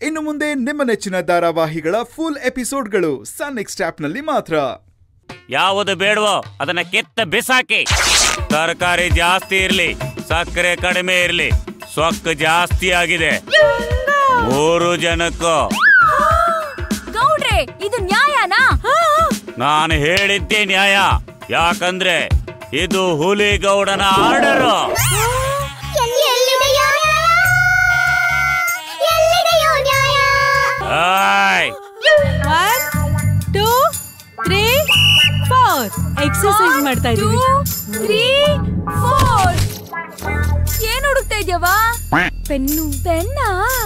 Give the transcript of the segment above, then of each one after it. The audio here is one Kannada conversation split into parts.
ಇನ್ನು ಮುಂದೆ ನಿಮ್ಮ ನೆಚ್ಚಿನ ಧಾರಾವಾಹಿಗಳ ಫುಲ್ ಎಪಿಸೋಡ್ಗಳು ಸನ್ ನೆಕ್ಸ್ಟ್ ಆಪ್ನಲ್ಲಿ ಮಾತ್ರ ಯಾವುದು ಬೇಡವೋ ಅದನ್ನ ಕೆತ್ತ ಬಿಸಾಕಿ ತರಕಾರಿ ಜಾಸ್ತಿ ಇರ್ಲಿ ಸಕ್ಕರೆ ಕಡಿಮೆ ಇರ್ಲಿ ಸೊಕ್ಕು ಜಾಸ್ತಿ ಆಗಿದೆ ಮೂರು ಜನಕ್ಕೂ ಗೌಡ್ರೆ ಇದು ನ್ಯಾಯನಾ ನಾನು ಹೇಳಿದ್ದೆ ನ್ಯಾಯ ಯಾಕಂದ್ರೆ ಇದು ಹುಲಿಗೌಡನ ಆರ್ಡರು ಎಲ್ಲಿದೆಯೋ ಎಲ್ಲಿದೆಯೋ ನ್ಯಾಯ ಆಯ್ one two three four exercise ಮಾಡ್ತಾ ಇದೀವಿ ತ್ರೀ ಫೋರ್ ಏನ್ ಹುಡುಕ್ತಾ ಇದ್ಯವ ಪೆನ್ನು ಪೆನ್ನ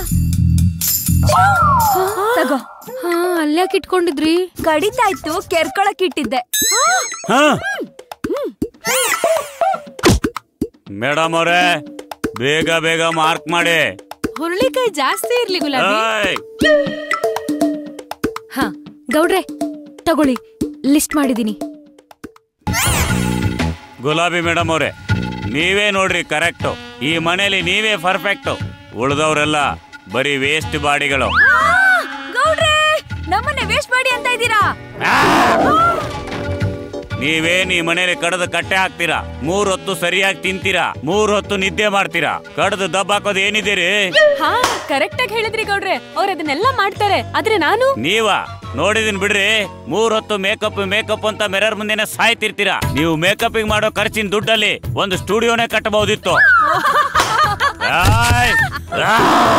ತಗೋ ಹಾ ಅಲ್ಯಾಕ್ ಇಟ್ಕೊಂಡಿದ್ರಿ ಕಡಿತಾಯ್ತು ಕೆರ್ಕೊಳಕ್ ಇಟ್ಟಿದ್ದೆ ಹ? ಮೇಡಮ್ ಅವರೇ ಬೇಗ ಬೇಗ ಮಾರ್ಕ್ ಮಾಡಿ ಹುರುಳಿಕಾಯಿ ಜಾಸ್ತಿ ಇರ್ಲಿ ಗುಲಾಬಿ ಆಯ್ ಹಾ ಗೌಡ್ರೆ ತಗೊಳ್ಳಿ ಲಿಸ್ಟ್ ಮಾಡಿದೀನಿ ಗುಲಾಬಿ ಮೇಡಮ್ ಅವರೇ ನೀವೇ ನೋಡ್ರಿ ಕರೆಕ್ಟು ಈ ಮನೇಲಿ ನೀವೇ ಪರ್ಫೆಕ್ಟು ಉಳ್ದವ್ರೆಲ್ಲ ಬರೀ ವೇಸ್ಟ್ ಬಾಡಿಗಳು ಗೌಡ್ರೆ ನಮ್ಮನ್ನೇ ವೇಸ್ಟ್ ಮಾಡಿ ಅಂತ ಇದ್ದೀರಾ ನೀವೇನ್ ಈ ಮನೇಲಿ ಕಡದು ಕಟ್ಟೆ ಹಾಕ್ತೀರಾ ಮೂರ್ ಹೊತ್ತು ಸರಿಯಾಗಿ ತಿಂತೀರಾ ಮೂರ್ ಹೊತ್ತು ನಿದ್ದೆ ಮಾಡ್ತೀರಾ ಕಡ್ದು ದಬ್ಬ ಹಾಕೋದು ಏನಿದ್ದೀರಿ ಹಾ ಕರೆಕ್ಟ್ ಆಗಿ ಹೇಳಿದ್ರಿ ಗೌಡ್ರೆ ಅವ್ರ ಅದನ್ನೆಲ್ಲ ಮಾಡ್ತಾರೆ ಆದ್ರೆ ನಾನು ನೀವ ನೋಡಿದಿನ್ ಬಿಡ್ರಿ ಮೂರ್ ಹೊತ್ತು ಮೇಕಪ್ ಮೇಕಪ್ ಅಂತ ಮಿರರ್ ಮುಂದೆನೆ ಸಾಯ್ತಿರ್ತೀರಾ ನೀವು ಮೇಕಪ್ ಮಾಡೋ ಖರ್ಚಿನ ದುಡ್ಡಲ್ಲಿ ಒಂದು ಸ್ಟುಡಿಯೋನೇ ಕಟ್ಟಬಹುದಿತ್ತು ಆಯ್! ಆ!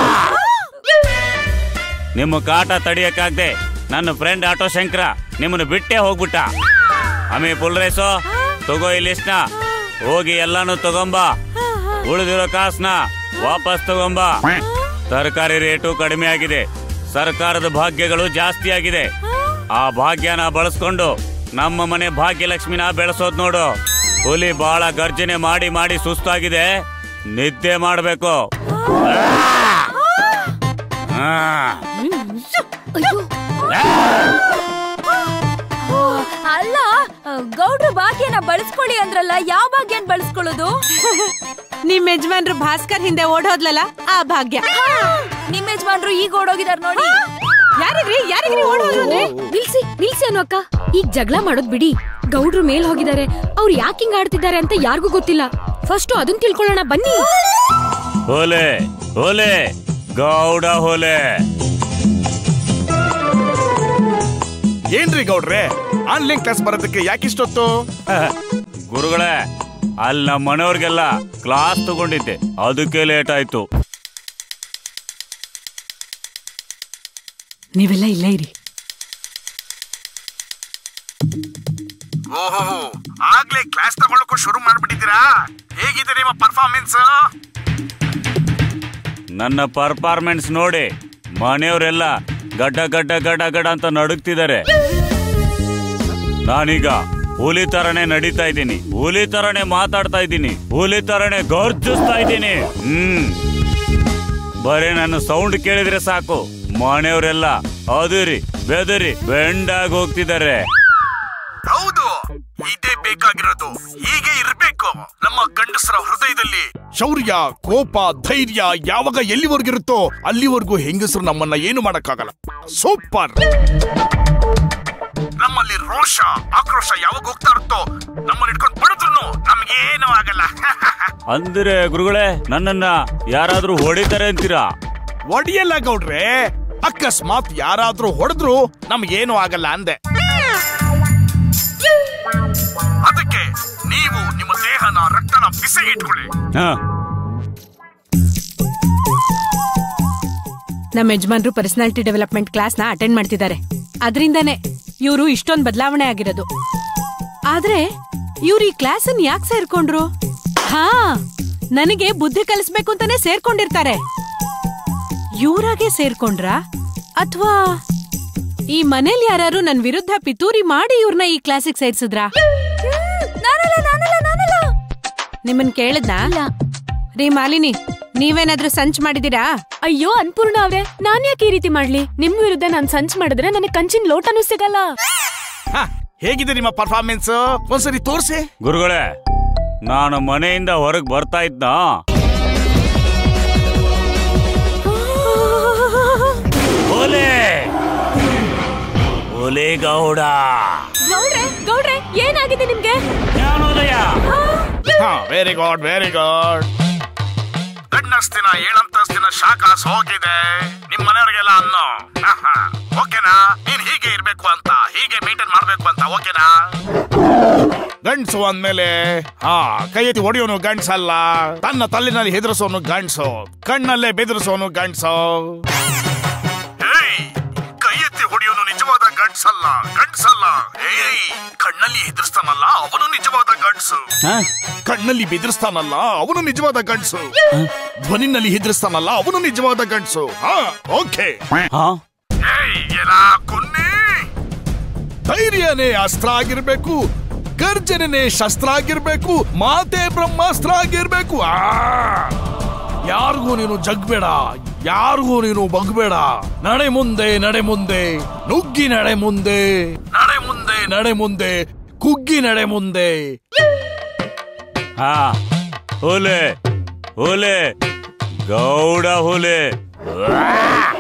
ನಿಮ್ಮ ಕಾಟ ತಡಿಯಕ್ಕಾಗ್ದೆ ನನ್ನ ಫ್ರೆಂಡ್ ಆಟೋ ಶಂಕರ ನಿಮ್ಮನ್ನು ಬಿಟ್ಟೆ ಹೋಗ್ಬಿಟ್ಟ ಆಮೇ ಫುಲ್ ರೇಸು ತಗೋ ಈ ಲಿಸ್ಟ್ನ ಹೋಗಿ ಎಲ್ಲಾನು ತಗೊಂಬ ಉಳಿದಿರೋ ಕಾಸ್ನ ವಾಪಸ್ ತಗೊಂಬ ತರಕಾರಿ ರೇಟು ಕಡಿಮೆ ಆಗಿದೆ ಸರ್ಕಾರದ ಭಾಗ್ಯಗಳು ಜಾಸ್ತಿ ಆಗಿದೆ ಆ ಭಾಗ್ಯನ ಬಳಸ್ಕೊಂಡು ನಮ್ಮ ಮನೆ ಭಾಗ್ಯಲಕ್ಷ್ಮಿನ ಬೆಳೆಸೋದ್ ನೋಡು ಹುಲಿ ಬಹಳ ಗರ್ಜನೆ ಮಾಡಿ ಮಾಡಿ ಸುಸ್ತಾಗಿದೆ ನಿದ್ದೆ ಮಾಡ್ಬೇಕು ಆ. ಅಲ್ಲ ಗೌಡ್ರು ಭಾಗ್ಯನ ಬಳಸ್ಕೊಳ್ಳಿ ಅಂದ್ರಲ್ಲ ಯಾವ ಭಾಗ್ಯನ್ ಬಳಸ್ಕೊಳ್ಳೋದು ನಿಮ್ ಯಜಮಾನ್ರು ಭಾಸ್ಕರ್ ಹಿಂದೆ ಓಡೋದ್ಲಲ್ಲ ಆ ಭಾಗ್ಯ ನಿಮ್ ಯಜಮಾನ್ರು ಈಗ ಓಡೋಗಿದಾರ್ ನೋಡಿ ಯಾರಿಗ್ರಿ ಯಾರಿಗ್ರಿ ಓಡೋದ್ರು ಅಂದ್ರೆ ನಿಲ್ಸಿ ನಿಲ್ಸಿ ಅನ್ನೋ ಅಕ್ಕ ಈಗ ಜಗಳ ಮಾಡೋದ್ ಬಿಡಿ ಗೌಡ್ರು ಮೇಲ್ ಹೋಗಿದ್ದಾರೆ ಅವ್ರು ಯಾಕೆ ಹಿಂಗ್ ಆಡ್ತಿದ್ದಾರೆ ಅಂತ ಯಾರಿಗೂ ಗೊತ್ತಿಲ್ಲ ಫಸ್ಟ್ ಅದನ್ ತಿಳ್ಕೊಳ್ಳೋಣ ಬನ್ನಿ ಹೋಲೆ ಹೋಲೆ ಗೌಡ ಹೋಲೆ ಏನ್ರಿ ಗೌಡ್ರೆ ಆನ್ಲೈನ್ ಕ್ಲಾಸ್ ಬರೋದಕ್ಕೆ ಯಾಕಿಷ್ಟೊತ್ತು ಗುರುಗಳೇ ಅಲ್ಲಿ ನಮ್ಮ ಮನೆಯವ್ರಿಗೆಲ್ಲ ಕ್ಲಾಸ್ ತಗೊಂಡಿದ್ದೆ ಅದಕ್ಕೆ ಲೇಟ್ ಆಯ್ತು ನೀವೆಲ್ಲ ಇಲ್ಲೇ ಇರಿ ಆಗ್ಲೇ ಕ್ಲಾಸ್ ತಗೊಳಕ್ಕೂ ಶುರು ಮಾಡ್ಬಿಟ್ಟಿದ್ದೀರಾ ಹೇಗಿದೆ ನಿಮ್ಮ ಪರ್ಫಾರ್ಮೆನ್ಸ್ ನನ್ನ ಪರ್ಫಾರ್ಮೆನ್ಸ್ ನೋಡಿ ಮನೆಯವರೆಲ್ಲ ಗಡ್ಡ ಗಡ್ಡ ಗಡ್ಡ ಗಡ್ಡ ಅಂತ ನಡುಗ್ತಿದ್ದಾರೆ ನಾನೀಗ ಹುಲಿ ತರನೇ ನಡೀತಾ ಇದ್ದೀನಿ ಹುಲಿ ತರನೇ ಮಾತಾಡ್ತಾ ಇದ್ದೀನಿ ಹುಲಿ ತರನೇ ಗರ್ಜಿಸ್ತಾ ಇದ್ದೀನಿ ಹ್ಮ್ ಬರೀ ನನ್ನ ಸೌಂಡ್ ಕೇಳಿದ್ರೆ ಸಾಕು ಮನೆಯವರೆಲ್ಲ ಅದುರಿ ಬೆದರಿ ಬೆಂಡಾಗಿ ಹೋಗ್ತಿದ್ದಾರೆ ಹೌದು ಇದೇ ಬೇಕಾಗಿರೋದು ಹೀಗೆ ಇರ್ಬೇಕು ನಮ್ಮ ಗಂಡಸರ ಹೃದಯದಲ್ಲಿ ಶೌರ್ಯ ಕೋಪ ಧೈರ್ಯ ಯಾವಾಗ ಎಲ್ಲಿವರೆಗಿರುತ್ತೋ ಅಲ್ಲಿವರೆಗೂ ಹೆಂಗಸರು ನಮ್ಮನ್ನ ಏನು ಮಾಡಕ್ಕಾಗಲ್ಲ ಸೂಪರ್ ನಮ್ಮಲ್ಲಿ ರೋಷ ಆಕ್ರೋಶ ಯಾವಾಗ ಹೋಗ್ತಾ ಇರುತ್ತೋ ನಮ್ಮನ್ನ ಇಟ್ಕೊಂಡು ಬಡಿದ್ರು ನಮ್ಗೇನು ಆಗಲ್ಲ ಅಂದ್ರೆ ಗುರುಗಳೇ ನನ್ನನ್ನ ಯಾರಾದ್ರೂ ಹೊಡಿತಾರೆ ಅಂತೀರಾ ಒಡಿಯಲ್ಲ ಗೌಡ್ರೆ ಅಕಸ್ಮಾತ್ ಯಾರಾದ್ರೂ ಹೊಡೆದ್ರು ನಮ್ಗೇನು ಆಗಲ್ಲ ಅಂದೆ ಅದಕ್ಕೆ ನೀವು ನಿಮ್ಮ ದೇಹನ ರಕ್ತನ ಬಿಸಿ ಇಟ್ಕೊಳ್ಳಿ ಹ ನಮ್ಮ ಯಜಮಾನ್ರು ಪರ್ಸನಾಲಿಟಿ ಡೆವಲಪ್ಮೆಂಟ್ ಕ್ಲಾಸ್ ನ ಅಟೆಂಡ್ ಮಾಡ್ತಿದ್ದಾರೆ ಅದರಿಂದಾನೆ ಇವರು ಇಷ್ಟೊಂದ್ ಬದಲಾವಣೆ ಆಗಿರೋದು ಆದ್ರೆ ಇವ್ರು ಈ ಕ್ಲಾಸ್ ಅನ್ನ ಯಾಕೆ ಸೇರ್ಕೊಂಡ್ರು ಹಾ ನನಗೆ ಬುದ್ಧಿ ಕಲಿಸ್ಬೇಕು ಅಂತಾನೆ ಸೇರ್ಕೊಂಡಿರ್ತಾರೆ ಇವ್ರಾಗೆ ಸೇರ್ಕೊಂಡ್ರಾ ಅಥವಾ ಈ ಮನೇಲಿ ಯಾರು ನನ್ ವಿರುದ್ಧ ಪಿತೂರಿ ಮಾಡಿ ಇವ್ರನ್ನ ಈ ಕ್ಲಾಸಿಗೆ ಸೇರ್ಸಿದ್ರಾ ನಾನಲ್ಲ ನಾನಲ್ಲ ನಾನಲ್ಲ ನಿಮ್ಮನ್ ಕೇಳಿದ್ನಾ ರೀ ಮಾಲಿನಿ ನೀವೇನಾದ್ರೂ ಸಂಚ್ ಮಾಡಿದೀರಾ ಅಯ್ಯೋ ಅನ್ಪೂರ್ಣ ಅವ್ರೆ ನಾನ್ ಯಾಕೆ ಈ ರೀತಿ ಮಾಡ್ಲಿ ನಿಮ್ ವಿರುದ್ಧ ನಾನ್ ಸಂಚ್ ಮಾಡಿದ್ರೆ ನನಗೆ ಕಂಚಿನ ಲೋಟನೂ ಸಿಗಲ್ಲ ಹ, ಹೇಗಿದೆ ನಿಮ್ಮ ಪರ್ಫಾರ್ಮೆನ್ಸ್ ಒಂದ್ಸರಿ ತೋರ್ಸಿ ಗುರುಗಳೇ ನಾನು ಮನೆಯಿಂದ ಹೊರಗೆ ಬರ್ತಾ ಇದ್ದ ಹುಲಿಗೌಡ ಗೌಡ್ರೆ ಗೌಡ್ರೆ ಏನಾಗಿದೆ ನಿಮ್ಗೆ ಜ್ಞಾನೋದಯ ಹಾ ವೆರಿ ಗುಡ್ ವೆರಿ ಗುಡ್ ಗಂಡಸ್ತಿನ ಏಳಂತಸ್ತಿನ ಶಾಖಾಸ್ ಹೋಗಿದೆ ನಿಮ್ ಮನೆಯವ್ರಿಗೆಲ್ಲ ಅನ್ನೋ ಆಹಾ, ಓಕೆನಾ ನೀನ್ ಹೀಗೆ ಇರ್ಬೇಕು ಅಂತ ಹೀಗೆ ಮೇಂಟೈನ್ ಮಾಡ್ಬೇಕು ಅಂತ ಓಕೆನಾ ಗಂಡ್ಸು ಅಂದ್ಮೇಲೆ ಹಾ ಕೈ ಎತ್ತಿ ಹೊಡೆಯೋನು ಗಂಡ್ಸಲ್ಲ ತನ್ನ ತಲ್ಲಿನಲ್ಲಿ ಹೆದರಿಸೋನು ಗಂಡ್ಸು ಕಣ್ಣಲ್ಲೇ ಬೆದರಿಸೋನು ಗಂಡ್ಸು ಏಯ್, ಕೈ ಎತ್ತಿ ಹೊಡೆಯೋನು ನಿಜವಾದ ಗಂಡ್ಸಲ್ಲ ಗಂಡ್ಸಲ್ಲ ಏಯ್ ಕಣ್ಣಲ್ಲಿ ಹೆದರ್ಸ್ತಾನಲ್ಲ ಅವನು ನಿಜವಾದ ಗಂಡ್ಸು ಕಣ್ಣಲ್ಲಿ ಬೆದರಿಸ್ತಾನಲ್ಲ ಅವನು ನಿಜವಾದ ಗಂಡ್ಸು ಧ್ವನಿನಲ್ಲಿ ಹೆದರಿಸ್ತಾನಲ್ಲ ಅವನು ನಿಜವಾದ ಗಂಡ್ಸು ಹಾ ಓಕೆ ಹಾ ಏಯ್, ಎಲಾ ಕುನ್ನಿ ಧೈರ್ಯನೇ ಅಸ್ತ್ರ ಆಗಿರ್ಬೇಕು ಗರ್ಜನೆನೇ ಶಸ್ತ್ರ ಆಗಿರ್ಬೇಕು ಮಾತೆ ಬ್ರಹ್ಮಾಸ್ತ್ರ ಆಗಿರ್ಬೇಕು ಆ ಯಾರಿಗೂ ನೀನು ಜಗ್ಬೇಡ ಯಾರಿಗೂ ನೀನು ಬಗ್ಬೇಡ ನಡೆ ಮುಂದೆ ನಡೆ ಮುಂದೆ ನುಗ್ಗಿ ನಡೆ ಮುಂದೆ ನಡೆ ಮುಂದೆ ನಡೆ ಮುಂದೆ ಕುಗ್ಗಿ ನಡೆ ಮುಂದೆ ಹಾ ಹುಲಿ ಹುಲಿ ಗೌಡ ಹುಲಿ